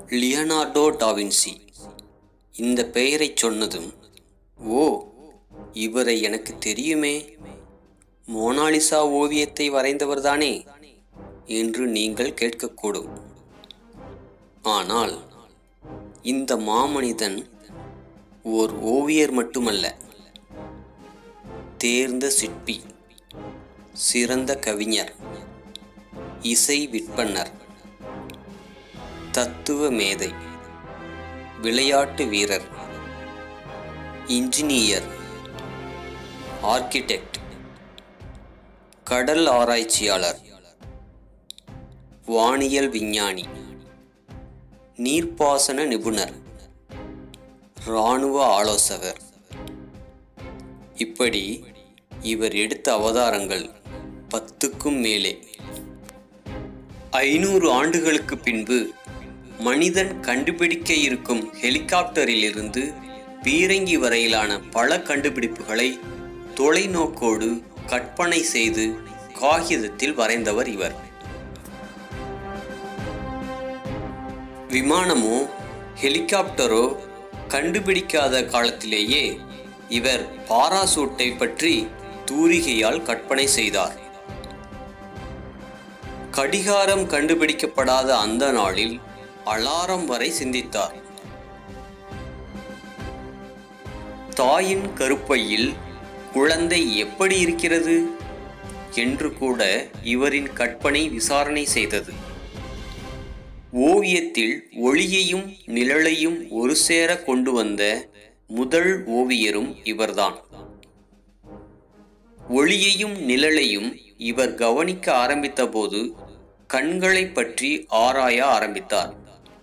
Leonardo da Vinci இந்த பெயரைச் சொன்னதும் ஓ இவரை எனக்கு தெரியுமே மோனாலிசா ஓவியத்தை வரைந்தவர்தானே என்று நீங்கள் கேட்கக்கூடும் ஆனால் இந்த மாமனிதன் ஓர் ஓவியர் மட்டுமல்ல தேர்ந்த சிற்பி சிறந்த கவிஞர் இசை விற்பனர் தத்துவ மேதை விளையாட்டு வீரர் இன்ஜினியர் ஆர்கிடெக்ட் கடல் ஆராய்ச்சியாளர் வானியல் விஞ்ஞானி நீர்ப்பாசன நிபுணர் இராணுவ ஆலோசகர் இப்படி இவர் எடுத்த அவதாரங்கள் பத்துக்கும் மேலே ஐநூறு ஆண்டுகளுக்கு பின்பு மனிதன் கண்டுபிடிக்க இருக்கும் ஹெலிகாப்டரிலிருந்து பீரங்கி வரையிலான பல கண்டுபிடிப்புகளை தொலைநோக்கோடு கற்பனை செய்து காகிதத்தில் வரைந்தவர் இவர் விமானமோ ஹெலிகாப்டரோ கண்டுபிடிக்காத காலத்திலேயே இவர் பாராசூட்டை பற்றி தூரிகையால் கற்பனை செய்தார் கடிகாரம் கண்டுபிடிக்கப்படாத அந்த நாளில் அலாரம் வரை சிந்தித்தார் தாயின் கருப்பையில் குழந்தை எப்படி இருக்கிறது என்று கூட இவரின் கற்பனை விசாரணை செய்தது ஓவியத்தில் ஒளியையும் நிழலையும் ஒரு சேர கொண்டு வந்த முதல் ஓவியரும் இவர்தான் ஒளியையும் நிழலையும் இவர் கவனிக்க ஆரம்பித்த போது கண்களை பற்றி ஆராய ஆரம்பித்தார்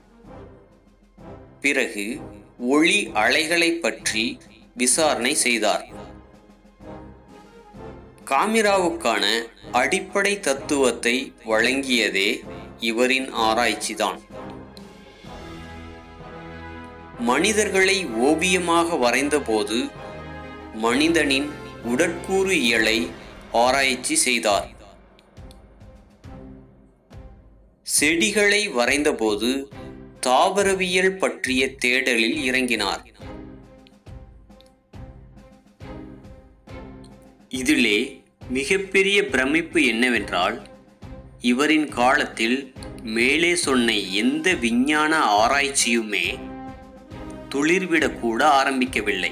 பிறகு ஒளி அலைகளை பற்றி விசாரணை செய்தார் காமிராவுக்கான அடிப்படை தத்துவத்தை வழங்கியதே இவரின் ஆராய்ச்சிதான் மனிதர்களை ஓவியமாக வரைந்தபோது மனிதனின் உடற்கூறு இயலை ஆராய்ச்சி செய்தார் செடிகளை வரைந்தபோது தாவரவியல் பற்றிய தேடலில் இறங்கினார் இதிலே மிகப்பெரிய பிரமிப்பு என்னவென்றால் இவரின் காலத்தில் மேலே சொன்ன எந்த விஞ்ஞான ஆராய்ச்சியுமே துளிர்விடக்கூட ஆரம்பிக்கவில்லை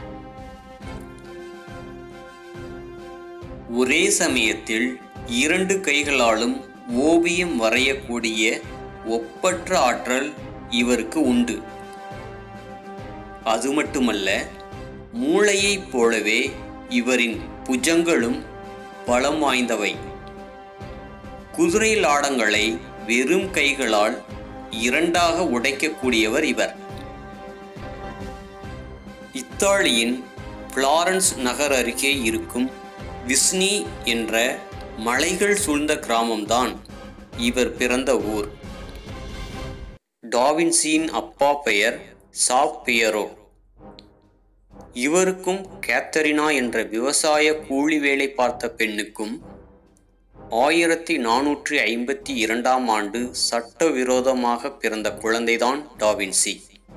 ஒரே சமயத்தில் இரண்டு கைகளாலும் ஓவியம் வரையக்கூடிய ஒப்பற்ற ஆற்றல் இவருக்கு உண்டு அது மட்டுமல்ல மூளையைப் போலவே இவரின் புஜங்களும் பலம் வாய்ந்தவை குதிரை லாடங்களை வெறும் கைகளால் இரண்டாக உடைக்கக்கூடியவர் இவர் இத்தாலியின் பிளாரன்ஸ் நகர் அருகே இருக்கும் விஸ்னி என்ற மலைகள் சூழ்ந்த கிராமம்தான் இவர் பிறந்த ஊர் டாவின்சியின் அப்பா பெயர் சாப் பியரோ இவருக்கும் கேத்தரினா என்ற விவசாய கூலி வேலை பார்த்த பெண்ணுக்கும் ஆயிரத்தி நானூற்றி ஐம்பத்தி இரண்டாம் ஆண்டு சட்டவிரோதமாக பிறந்த குழந்தைதான் டாவின்சி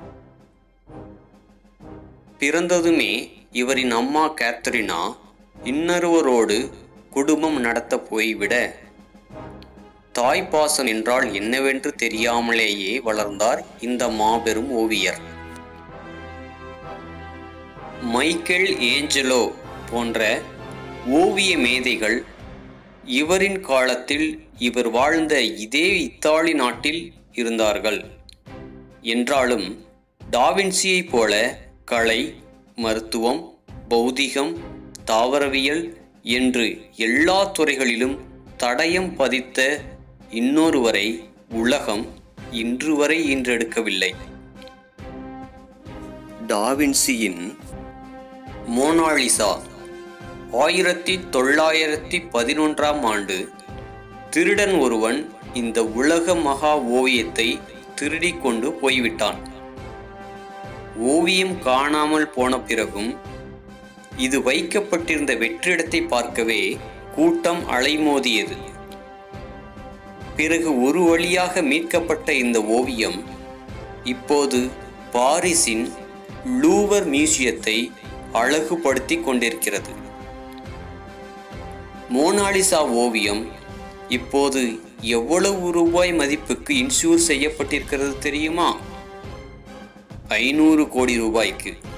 பிறந்ததுமே இவரின் அம்மா கேத்தரினா இன்னொருவரோடு குடும்பம் நடத்த போய்விட தாய்ப்பாசன் என்றால் என்னவென்று தெரியாமலேயே வளர்ந்தார் இந்த மாபெரும் ஓவியர் மைக்கேல் ஏஞ்சலோ போன்ற ஓவிய மேதைகள் இவரின் காலத்தில் இவர் வாழ்ந்த இதே இத்தாலி நாட்டில் இருந்தார்கள் என்றாலும் டாவின்சியைப் போல கலை மருத்துவம் பௌதிகம் தாவரவியல் என்று எல்லா துறைகளிலும் தடயம் பதித்த இன்னொருவரை உலகம் இன்று வரை ஈன்றெடுக்கவில்லை டாவின்சியின் மோனாலிசா ஆயிரத்தி தொள்ளாயிரத்தி பதினொன்றாம் ஆண்டு திருடன் ஒருவன் இந்த உலக மகா ஓவியத்தை திருடிக் கொண்டு போய்விட்டான் ஓவியம் காணாமல் போன பிறகும் இது வைக்கப்பட்டிருந்த வெற்றிடத்தை பார்க்கவே கூட்டம் அலைமோதியது பிறகு ஒரு வழியாக மீட்கப்பட்ட இந்த ஓவியம் இப்போது பாரிஸின் லூவர் மியூசியத்தை அழகுபடுத்தி கொண்டிருக்கிறது மோனாலிசா ஓவியம் இப்போது எவ்வளவு ரூபாய் மதிப்புக்கு இன்சூர் செய்யப்பட்டிருக்கிறது தெரியுமா ஐநூறு கோடி ரூபாய்க்கு